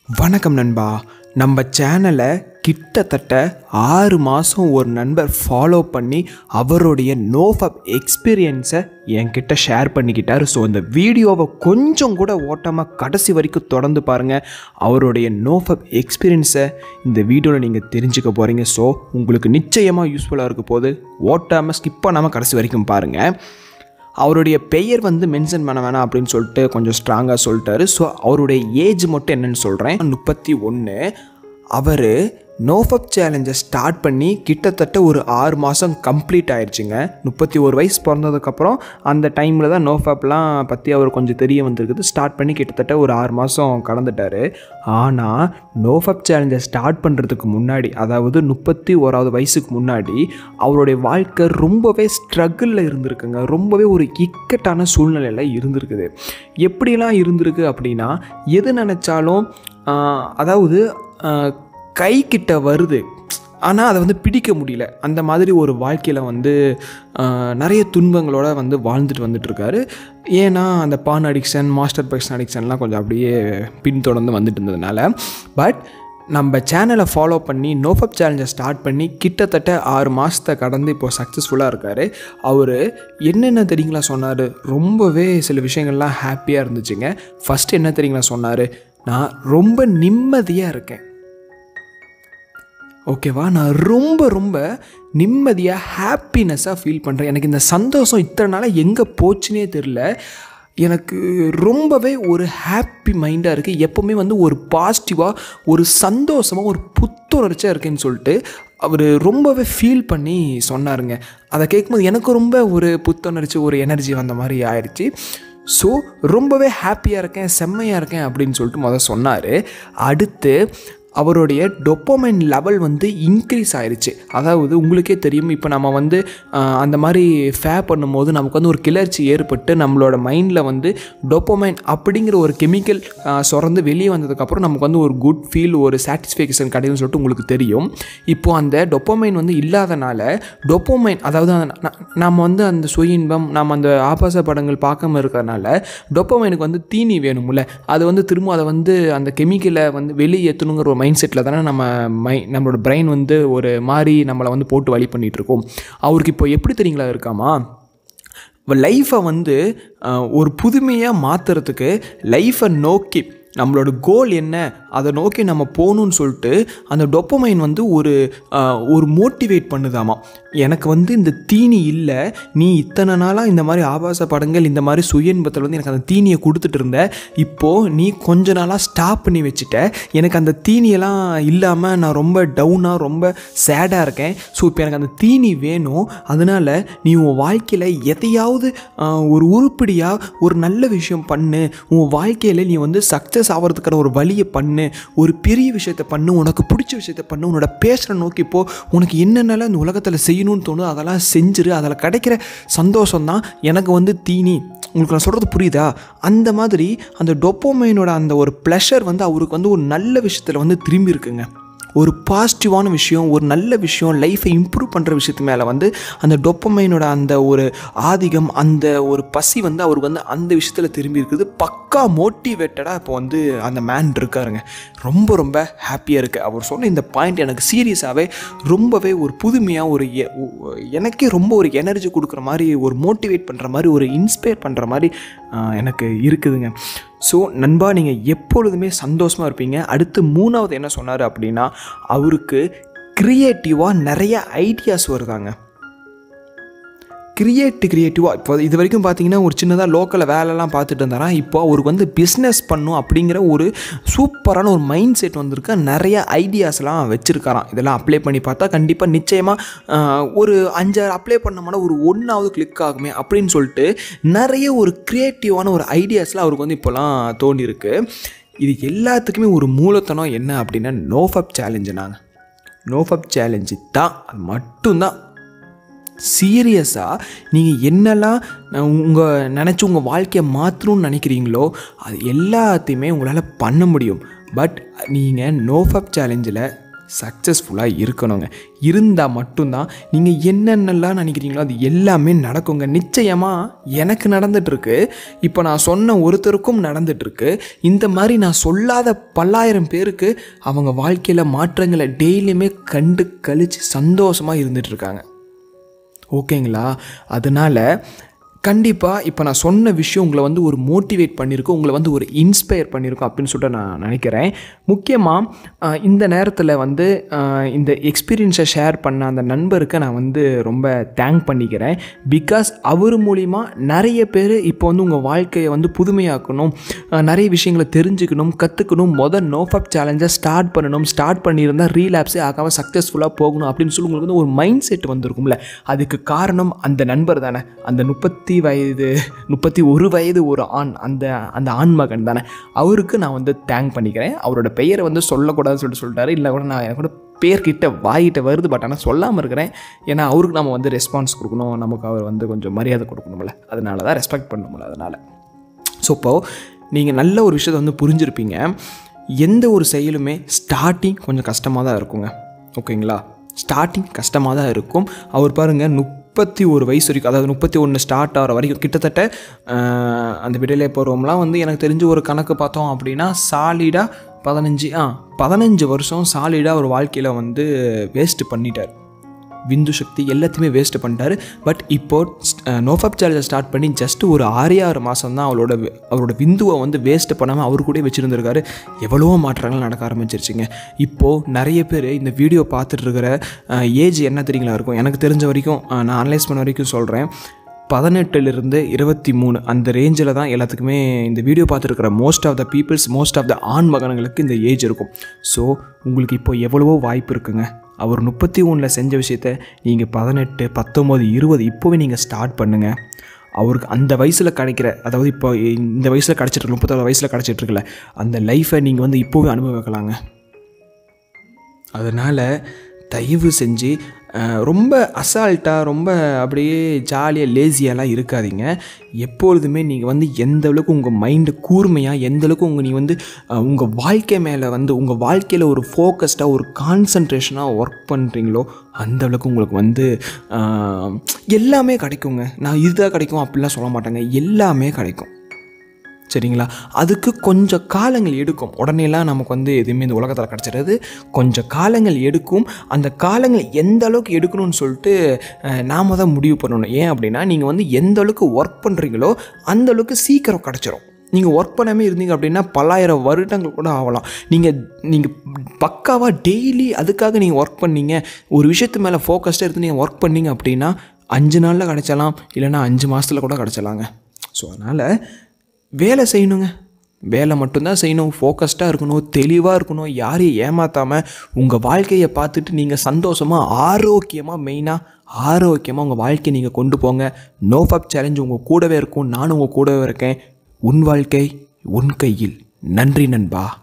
வணக்கம் நண்பா நம்ம சேனலை கிட்டத்தட்ட ஆறு மாதம் ஒரு நண்பர் ஃபாலோ பண்ணி அவருடைய நோஃபப் எக்ஸ்பீரியன்ஸை என்கிட்ட ஷேர் பண்ணிக்கிட்டார் ஸோ இந்த வீடியோவை கொஞ்சம் கூட ஓட்டாமல் கடைசி வரைக்கும் தொடர்ந்து பாருங்கள் அவருடைய நோஃபப் எக்ஸ்பீரியன்ஸை இந்த வீடியோவில் நீங்கள் தெரிஞ்சுக்க போகிறீங்க ஸோ உங்களுக்கு நிச்சயமாக யூஸ்ஃபுல்லாக இருக்க போது ஓட்டாமல் ஸ்கிப் பண்ணாமல் கடைசி வரைக்கும் பாருங்கள் அவருடைய பெயர் வந்து மென்ஷன் பண்ண வேணாம் அப்படின்னு சொல்லிட்டு கொஞ்சம் ஸ்ட்ராங்காக சொல்லிட்டாரு ஸோ அவருடைய ஏஜ் மட்டும் என்னன்னு சொல்கிறேன் முப்பத்தி ஒன்று அவர் நோஃபப் சேலஞ்சை ஸ்டார்ட் பண்ணி கிட்டத்தட்ட ஒரு ஆறு மாதம் கம்ப்ளீட் ஆயிடுச்சுங்க முப்பத்தி ஒரு வயசு பிறந்ததுக்கப்புறம் அந்த டைமில் தான் நோஃபப்லாம் பற்றி அவர் கொஞ்சம் தெரிய வந்திருக்குது ஸ்டார்ட் பண்ணி கிட்டத்தட்ட ஒரு ஆறு மாதம் கடந்துட்டார் ஆனால் நோஃபப் சேலஞ்சை ஸ்டார்ட் பண்ணுறதுக்கு முன்னாடி அதாவது முப்பத்தி ஓராவது வயசுக்கு முன்னாடி அவருடைய வாழ்க்கை ரொம்பவே ஸ்ட்ரகிளில் இருந்திருக்குங்க ரொம்பவே ஒரு இக்கட்டான சூழ்நிலையில் இருந்திருக்குது எப்படிலாம் இருந்திருக்கு அப்படின்னா எது நினச்சாலும் ஆஹ், அதாவது ஆஹ், கை கிட்ட வருது ஆனால் அதை வந்து பிடிக்க முடியல அந்த மாதிரி ஒரு வாழ்க்கையில் வந்து ஆஹ், நிறைய துன்பங்களோட வந்து வாழ்ந்துட்டு வந்துட்டுருக்காரு ஏன்னா அந்த பான் அடிக்ஷன் மாஸ்டர் பெக்ஷன் அடிக்ஷன்லாம் கொஞ்சம் அப்படியே பின்தொடர்ந்து வந்துட்டு இருந்ததுனால பட் நம்ம சேனலை ஃபாலோ பண்ணி நோஃபப் சேலஞ்சை ஸ்டார்ட் பண்ணி கிட்டத்தட்ட ஆறு மாதத்தை கடந்து இப்போ சக்ஸஸ்ஃபுல்லாக இருக்கார் அவர் என்னென்ன தெரியுங்களா சொன்னார் ரொம்பவே சில விஷயங்கள்லாம் ஹாப்பியாக இருந்துச்சுங்க ஃபஸ்ட்டு என்ன தெரியுங்களா சொன்னார் நான் ரொம்ப நிம்மதியாக இருக்கேன் ஓகேவா நான் ரொம்ப ரொம்ப நிம்மதியாக ஹாப்பினஸ்ஸாக ஃபீல் பண்ணுறேன் எனக்கு இந்த சந்தோஷம் இத்தனை நாளாக எங்கே போச்சுனே தெரில எனக்கு ரொம்பவே ஒரு ஹாப்பி மைண்டாக இருக்குது எப்போவுமே வந்து ஒரு பாசிட்டிவாக ஒரு சந்தோஷமாக ஒரு புத்துணர்ச்சியாக இருக்கேன்னு சொல்லிட்டு அவர் ரொம்பவே ஃபீல் பண்ணி சொன்னாருங்க அதை கேட்கும்போது எனக்கு ரொம்ப ஒரு புத்துணர்ச்சி ஒரு எனர்ஜி வந்த மாதிரி ஆயிடுச்சு ஸோ ரொம்பவே ஹாப்பியாக இருக்கேன் செம்மையாக இருக்கேன் அப்படின்னு சொல்லிட்டு முதல் சொன்னார் அடுத்து அவருடைய டொப்போமைன் லெவல் வந்து இன்க்ரீஸ் ஆயிருச்சு அதாவது உங்களுக்கே தெரியும் இப்போ நம்ம வந்து ஆஹ், அந்த மாதிரி ஃபே பண்ணும்போது நமக்கு வந்து ஒரு கிளர்ச்சி ஏற்பட்டு நம்மளோட மைண்டில் வந்து டொப்போமைன் அப்படிங்கிற ஒரு கெமிக்கல் சுரந்து வெளியே வந்ததுக்கப்புறம் நமக்கு வந்து ஒரு குட் ஃபீல் ஒரு சாட்டிஸ்ஃபேக்ஷன் கிடைக்கும்னு சொல்லிட்டு உங்களுக்கு தெரியும் இப்போ அந்த டொப்போமைன் வந்து இல்லாதனால டொப்போமைன் அதாவது அந்த ந- நம்ம வந்து அந்த சுய இன்பம் நம்ம அந்த ஆபாச படங்கள் பார்க்காம இருக்கிறனால டொப்போமைனுக்கு வந்து தீனி வேணும்ல அது வந்து திரும்ப அதை வந்து அந்த கெமிக்கலை வந்து வெளியேற்றணுங்கிற ஒரு மைண்ட் செட்டில் தானே நம்ம மை நம்மளோட பிரெயின் வந்து ஒரு மாதிரி நம்மளை வந்து போட்டு வழி பண்ணிகிட்டு இருக்கோம் அவருக்கு இப்போ எப்படி தெரியுங்களா இருக்காமா லைஃப்பை வந்து அஹ், ஒரு புதுமையாக மாற்றுறதுக்கு லைஃப்பை நோக்கி நம்மளோட கோல் என்ன அதை நோக்கி நம்ம போகணும்னு சொல்லிட்டு அந்த டொப்பமைன் வந்து ஒரு அஹ், ஒரு மோட்டிவேட் பண்ணுதாமா எனக்கு வந்து இந்த தீனி இல்லை நீ இத்தனை நாளாக இந்த மாதிரி ஆபாச படங்கள் இந்த மாதிரி சுய இன்பத்தில் வந்து எனக்கு அந்த தீனியை கொடுத்துட்டு இருந்த இப்போது நீ கொஞ்ச நாளாக ஸ்டாப் பண்ணி வச்சுட்ட எனக்கு அந்த தீனியெல்லாம் இல்லாமல் நான் ரொம்ப டவுனாக ரொம்ப சேடாக இருக்கேன் ஸோ இப்போ எனக்கு அந்த தீனி வேணும் அதனால் நீ உன் வாழ்க்கையில் எதையாவது ஆஹ், ஒரு உருப்படியாக ஒரு நல்ல விஷயம் பண்ணு உன் வாழ்க்கையில் நீ வந்து சக்ஸஸ் ஆகிறதுக்கான ஒரு வழியை பண்ணு ஒரு பெரிய விஷயத்தை பண்ணு உனக்கு பிடிச்ச விஷயத்தை பண்ணு உன்னோட பேசுகிற நோக்கி போ உனக்கு என்னென்னலாம் இந்த உலகத்தில் செய்யணும்னு தோணும் அதெல்லாம் செஞ்சிரு அதில் கிடைக்கிற சந்தோஷம் தான் எனக்கு வந்து தீனி உங்களுக்கு நான் சொல்கிறது புரியுதா அந்த மாதிரி அந்த டொப்போமைனோட அந்த ஒரு ப்ளஷர் வந்து அவருக்கு வந்து ஒரு நல்ல விஷயத்தில் வந்து திரும்பி இருக்குங்க ஒரு பாசிட்டிவான விஷயம் ஒரு நல்ல விஷயம் லைஃப்பை இம்ப்ரூவ் பண்ணுற விஷயத்து மேலே வந்து அந்த டொப்பமைனோட அந்த ஒரு ஆதிக்கம் அந்த ஒரு பசி வந்து அவருக்கு வந்து அந்த விஷயத்தில் திரும்பி இருக்குது பக்கா மோட்டிவேட்டடாக இப்போ வந்து அந்த மேன் இருக்காருங்க ரொம்ப ரொம்ப ஹாப்பியாக இருக்குது அவர் சொன்ன இந்த பாயிண்ட் எனக்கு சீரியஸாகவே ரொம்பவே ஒரு புதுமையாக ஒரு எ- ஒ- எனக்கே ரொம்ப ஒரு எனர்ஜி கொடுக்குற மாதிரி ஒரு மோட்டிவேட் பண்ணுற மாதிரி ஒரு இன்ஸ்பயர் பண்ணுற மாதிரி ஆஹ், எனக்கு இருக்குதுங்க ஸோ நண்பா நீங்கள் எப்பொழுதுமே சந்தோஷமாக இருப்பீங்க அடுத்து மூணாவது என்ன சொன்னார் அப்படின்னா அவருக்கு க்ரியேட்டிவாக நிறைய ஐடியாஸ் வருதாங்க கிரியேட்டு கிரியேட்டிவாக இப்போ இது வரைக்கும் பார்த்தீங்கன்னா ஒரு சின்னதாக லோக்கலில் வேலைலாம் பார்த்துட்டு இருந்தாராம் இப்போ அவருக்கு வந்து பிஸ்னஸ் பண்ணும் அப்படிங்கிற ஒரு சூப்பரான ஒரு மைண்ட் செட் வந்திருக்கு நிறைய ஐடியாஸ்லாம் வச்சுருக்காராம் இதெல்லாம் அப்ளை பண்ணி பார்த்தா கண்டிப்பாக நிச்சயமாக ஒரு அஞ்சாறு அப்ளை பண்ணோம்னா ஒரு ஒன்றாவது கிளிக் ஆகுமே அப்படின்னு சொல்லிட்டு நிறைய ஒரு க்ரியேட்டிவான ஒரு ஐடியாஸ்லாம் அவருக்கு வந்து இப்போலாம் தோண்டியிருக்கு இது எல்லாத்துக்குமே ஒரு மூலத்தனம் என்ன அப்படின்னா நோஃபப் சேலஞ்சு நாங்கள் நோஃபப் சேலஞ்சு தான் அது மட்டும்தான் சீரியஸாக நீங்கள் என்னெல்லாம் உங்கள் நினச்சி உங்கள் வாழ்க்கையை மாற்றணும்னு நினைக்கிறீங்களோ அது எல்லாத்தையுமே உங்களால் பண்ண முடியும் பட் நீங்கள் நோஃபப் சேலஞ்சில் சக்ஸஸ்ஃபுல்லாக இருக்கணுங்க இருந்தால் மட்டும்தான் நீங்கள் என்னென்னலாம் நினைக்கிறீங்களோ அது எல்லாமே நடக்குங்க நிச்சயமாக எனக்கு நடந்துகிட்ருக்கு இப்போ நான் சொன்ன ஒருத்தருக்கும் நடந்துகிட்ருக்கு இந்த மாதிரி நான் சொல்லாத பல்லாயிரம் பேருக்கு அவங்க வாழ்க்கையில் மாற்றங்களை டெய்லியுமே கண்டு கழித்து சந்தோஷமாக இருந்துகிட்ருக்காங்க ஓகேங்களா அதனால் கண்டிப்பாக இப்போ நான் சொன்ன விஷயம் உங்களை வந்து ஒரு மோட்டிவேட் பண்ணியிருக்கோம் உங்களை வந்து ஒரு இன்ஸ்பயர் பண்ணியிருக்கோம் அப்படின்னு சொல்லிட்டு நான் நினைக்கிறேன் முக்கியமாக இந்த நேரத்தில் வந்து ஆஹ், இந்த எக்ஸ்பீரியன்ஸை ஷேர் பண்ண அந்த நண்பருக்கு நான் வந்து ரொம்ப தேங்க் பண்ணிக்கிறேன் பிகாஸ் அவர் மூலிமா நிறைய பேர் இப்போ வந்து உங்கள் வாழ்க்கையை வந்து புதுமையாக்கணும் ஆஹ், நிறைய விஷயங்களை தெரிஞ்சுக்கணும் கற்றுக்கணும் மொதல் நோஃபப் சேலஞ்சை ஸ்டார்ட் பண்ணணும் ஸ்டார்ட் பண்ணியிருந்தால் ரீலாப்ஸே ஆகாமல் சக்ஸஸ்ஃபுல்லாக போகணும் அப்படின்னு சொல்லி உங்களுக்கு வந்து ஒரு மைண்ட் செட் வந்திருக்கும்ல அதுக்கு காரணம் அந்த நண்பர் தானே அந்த முப்பத்தி வயது முப்பத்தி ஒரு வயது ஒரு ஆண் அந்த அந்த ஆண் மகன் தானே அவருக்கு நான் வந்து தேங்க் பண்ணிக்கிறேன் அவரோட பெயரை வந்து சொல்லக்கூடாதுன்னு சொல்லிட்டு சொல்லிட்டாரு இல்லை கூட நான் எனக்கு கூட பேர்கிட்ட வாயிட்ட வருது பட் ஆனால் சொல்லாமல் இருக்கிறேன் ஏன்னா அவருக்கு நம்ம வந்து ரெஸ்பான்ஸ் கொடுக்கணும் நமக்கு அவர் வந்து கொஞ்சம் மரியாதை கொடுக்கணும்ல அதனால தான் ரெஸ்பெக்ட் பண்ணணும்ல அதனால் ஸோ இப்போது நீங்கள் நல்ல ஒரு விஷயத்தை வந்து புரிஞ்சிருப்பீங்க எந்த ஒரு செயலுமே ஸ்டார்டிங் கொஞ்சம் கஷ்டமாக தான் இருக்குங்க ஓகேங்களா ஸ்டார்டிங் கஷ்டமாக தான் இருக்கும் அவர் பாருங்கள் முப்பத்தி ஒரு வயசு வரைக்கும் அதாவது முப்பத்தி ஒன்று ஸ்டார்ட் ஆகிற வரைக்கும் கிட்டத்தட்ட ஆஹ், அந்த விடலை பருவம்லாம் வந்து எனக்கு தெரிஞ்சு ஒரு கணக்கு பார்த்தோம் அப்படின்னா சாலிடாக பதினஞ்சு ஆ பதினஞ்சு வருஷம் சாலிடாக ஒரு வாழ்க்கையில் வந்து வேஸ்ட் பண்ணிட்டார் விந்து சக்தி எல்லாத்தையுமே வேஸ்ட் பண்ணிட்டாரு பட் இப்போ நோஃபப் சேலஞ்சை ஸ்டார்ட் பண்ணி ஜஸ்ட் ஒரு ஆறே ஆறு மாதம் தான் அவளோட வி- அவரோட விந்துவை வந்து வேஸ்ட் பண்ணாமல் அவர் கூட வச்சுருந்துருக்காரு எவ்வளவோ மாற்றங்கள் நடக்க ஆரம்பிச்சிருச்சுங்க இப்போது நிறைய பேர் இந்த வீடியோ பார்த்துட்டு இருக்கிற ஏஜ் என்ன தெரியுங்களா இருக்கும் எனக்கு தெரிஞ்ச வரைக்கும் அஹ், நான் அனலைஸ் பண்ண வரைக்கும் சொல்கிறேன் பதினெட்டுலேருந்து இருபத்தி மூணு அந்த ரேஞ்சில் தான் எல்லாத்துக்குமே இந்த வீடியோ பார்த்துருக்கிற most of the peoples most of the ஆண் மகன்களுக்கு இந்த ஏஜ் இருக்கும் ஸோ உங்களுக்கு இப்போ எவ்வளவோ வாய்ப்பு இருக்குங்க அவர் முப்பத்தி ஒன்றில் செஞ்ச விஷயத்த நீங்கள் பதினெட்டு பத்தொம்போது இருபது இப்போவே நீங்கள் ஸ்டார்ட் பண்ணுங்கள் அவருக்கு அந்த வயசில் கிடைக்கிற அதாவது இப்போ இந்த வயசில் கிடச்சிட்டு முப்பத்தாறு வயசில் கிடச்சிட்டு இருக்குல்ல அந்த லைஃப்பை நீங்கள் வந்து இப்போவே அனுபவிக்கலாங்க அதனால் தயவு செஞ்சு அஹ், ரொம்ப அசால்ட்டாக ரொம்ப அப்படியே ஜாலியாக லேசியாலாம் இருக்காதீங்க எப்பொழுதுமே நீங்கள் வந்து எந்த அளவுக்கு உங்கள் மைண்டு கூர்மையாக எந்த அளவுக்கு உங்கள் நீ வந்து அஹ், உங்கள் வாழ்க்கை மேலே வந்து உங்கள் வாழ்க்கையில் ஒரு ஃபோக்கஸ்டாக ஒரு கான்சன்ட்ரேஷனாக ஒர்க் பண்ணுறீங்களோ அந்த அளவுக்கு உங்களுக்கு வந்து அஹ், எல்லாமே கிடைக்குங்க நான் இதுதான் கிடைக்கும் அப்படிலாம் சொல்ல மாட்டேங்க எல்லாமே கிடைக்கும் சரிங்களா அதுக்கு கொஞ்சம் காலங்கள் எடுக்கும் உடனேலாம் நமக்கு வந்து எதுவுமே இந்த உலகத்தில் கிடச்சிடாது கொஞ்சம் காலங்கள் எடுக்கும் அந்த காலங்கள் எந்த அளவுக்கு எடுக்கணும்னு சொல்லிட்டு அஹ், நாம தான் முடிவு பண்ணணும் ஏன் அப்படின்னா நீங்கள் வந்து எந்த அளவுக்கு ஒர்க் பண்ணுறீங்களோ அந்த அளவுக்கு சீக்கிரம் கிடச்சிரும் நீங்கள் ஒர்க் பண்ணாமல் இருந்தீங்க அப்படின்னா பல்லாயிரம் வருடங்கள் கூட ஆகலாம் நீங்கள் நீங்கள் பக்காவாக டெய்லி அதுக்காக நீங்கள் ஒர்க் பண்ணீங்க ஒரு விஷயத்து மேலே ஃபோக்கஸ்டாக இருந்து நீங்கள் ஒர்க் பண்ணீங்க அப்படின்னா அஞ்சு நாளில் கிடச்சலாம் இல்லைன்னா அஞ்சு மாதத்தில் கூட கிடச்சலாங்க ஸோ அதனால் வேலை செய்யணுங்க வேலை மட்டும்தான் செய்யணும் ஃபோக்கஸ்டாக இருக்கணும் தெளிவாக இருக்கணும் யாரையும் ஏமாற்றாமல் உங்கள் வாழ்க்கையை பார்த்துட்டு நீங்கள் சந்தோஷமாக ஆரோக்கியமாக மெயினாக ஆரோக்கியமாக உங்கள் வாழ்க்கையை நீங்கள் கொண்டு போங்க நோ ஃபப் சேலஞ்ச் உங்கள் கூடவே இருக்கும் நானும் உங்கள் கூடவே இருக்கேன் உன் வாழ்க்கை உன் கையில் நன்றி நண்பா